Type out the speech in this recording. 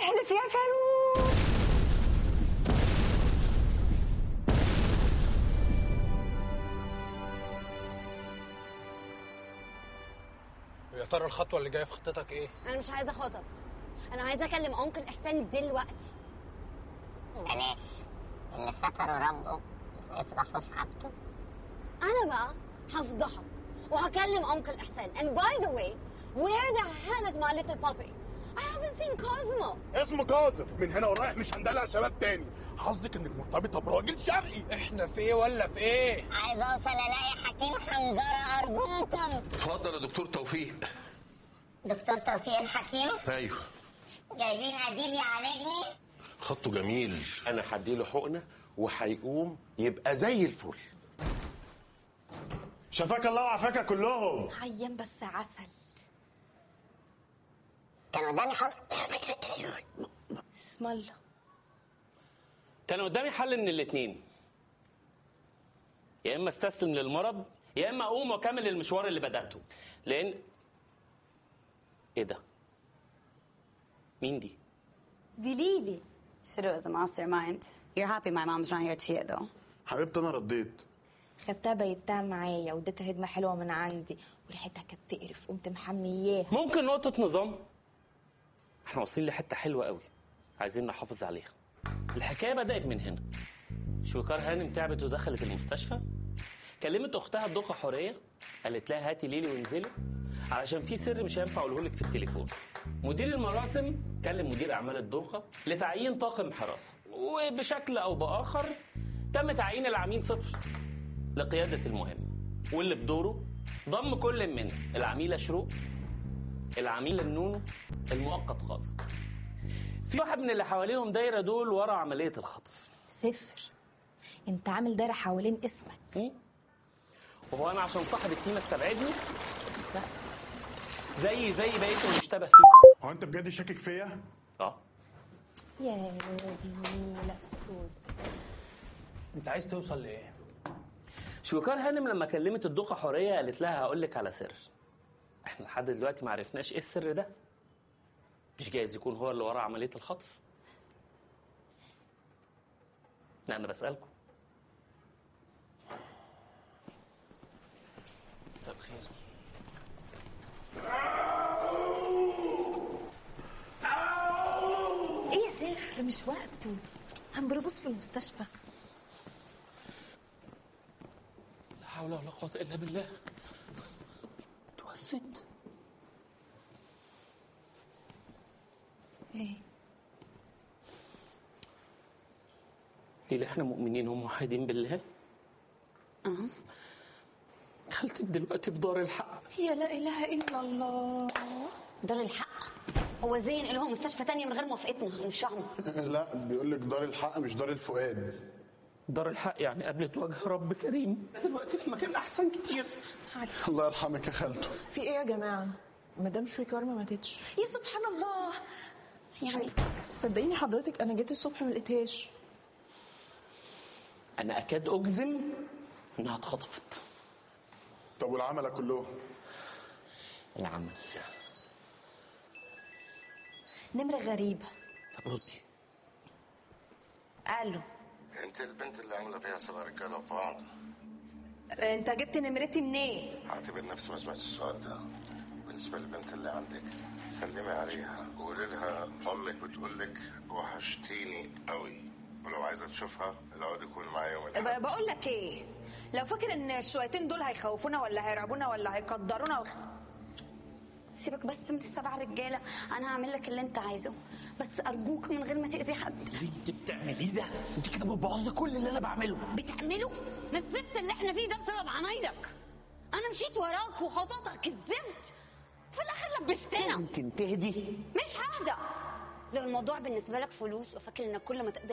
احلف يا فاروق يا ترى الخطوه اللي جايه في خطتك ايه انا مش عايزه خطط انا عايزه اكلم انكل احسان دلوقتي بلاش اللي ستره ربه ما يفضحوش حاجته انا بقى هفضحك وهكلم انكل احسان and by the way where the hell is my little puppy I haven't seen Cosmo اسمه كاظم من هنا ورايح مش هندلع شباب تاني حظك انك مرتبطه براجل شرقي احنا في ايه ولا في ايه عايز اوصل الاقي حكيم حنجره ارجوكم اتفضل يا دكتور توفيق دكتور توفيق الحكيم ايوه جايبين قديم يعالجني خطه جميل انا هديله حقنه وهيقوم يبقى زي الفل شفاك الله وعافاك كلهم عيان بس عسل كان قدامي حل اسم الله كان قدامي حل من الاتنين يا اما استسلم للمرض يا اما اقوم واكمل المشوار اللي بداته لان ايه ده مين دي دي ليلي Should it was a mastermind. You're happy my mom's not here to you though. حبيبتي انا رديت خدتها بيتها معايا واديتها هدمه حلوه من عندي وريحتها كانت تقرف قمت محمياها ممكن نقطة نظام احنا واصلين لحتة حلوة قوي عايزين نحافظ عليها الحكاية بدأت من هنا شويكار هانم تعبت ودخلت المستشفى كلمت اختها الدقة حورية قالت لها هاتي ليلي وانزلي علشان في سر مش هينفع اقوله لك في التليفون مدير المراسم كلم مدير اعمال الدوخة لتعيين طاقم حراسة وبشكل او باخر تم تعيين العميل صفر لقيادة المهمة واللي بدوره ضم كل من العميلة شروق العميل النونو المؤقت قاسم في واحد من اللي حواليهم دايرة دول ورا عملية الخطف صفر انت عامل دايره حوالين اسمك م? وهو أنا عشان صاحب التيمة استبعدني لا زي زي بقية المشتبه فيه هو انت بجد شاكك فيا اه يا دي النيله السود انت عايز توصل لايه شويكار هانم لما كلمت الدقة حورية قالت لها هقول لك على سر احنا لحد دلوقتي ما عرفناش ايه السر ده مش جايز يكون هو اللي ورا عملية الخطف لا انا بسألكم مساء الخير ايه صفر مش وقته هنبربص في المستشفى لا حول ولا قوة إلا بالله توسد ايه ليه احنا مؤمنين وموحدين بالله اه خالتك دلوقتي في دار الحق يا لا اله الا الله دار الحق هو ازاي ينقلهم مستشفى تانية من غير موافقتنا انا مش فاهمه لا بيقول لك دار الحق مش دار الفؤاد دار الحق يعني قابلت وجه رب كريم دلوقتي في مكان احسن كتير الله يرحمك يا خالته في ايه يا جماعه مدام شويكار ما ماتتش يا سبحان الله يعني صدقيني حضرتك انا جيت الصبح ما لقيتهاش انا اكاد اجزم انها اتخطفت طب والعملاء كلهم العمل نمره غريبه طب ردي الو انت البنت اللي عامله فيها سبع رجاله في بعض انت جبت نمرتي منين هعتبر نفسي ما سمعتش السؤال ده بالنسبه للبنت اللي عندك سلمي عليها وقولي لها امك بتقول لك وحشتيني قوي ولو عايزه تشوفها العقد يكون معايا يوم الاحد بقول لك ايه لو فاكر ان الشويتين دول هيخوفونا ولا هيرعبونا ولا هيقدرونا وخ... سيبك بس من السبع رجاله انا هعمل لك اللي انت عايزه بس ارجوك من غير ما تاذي حد انت بتعملي ده انت كده بتبوظي كل اللي انا بعمله بتعمله ما الزفت اللي احنا فيه ده بسبب عمايلك انا مشيت وراك وخططك الزفت في الاخر لبستنا ممكن تهدي مش ههدى لو الموضوع بالنسبه لك فلوس وفاكر انك كل ما تقدر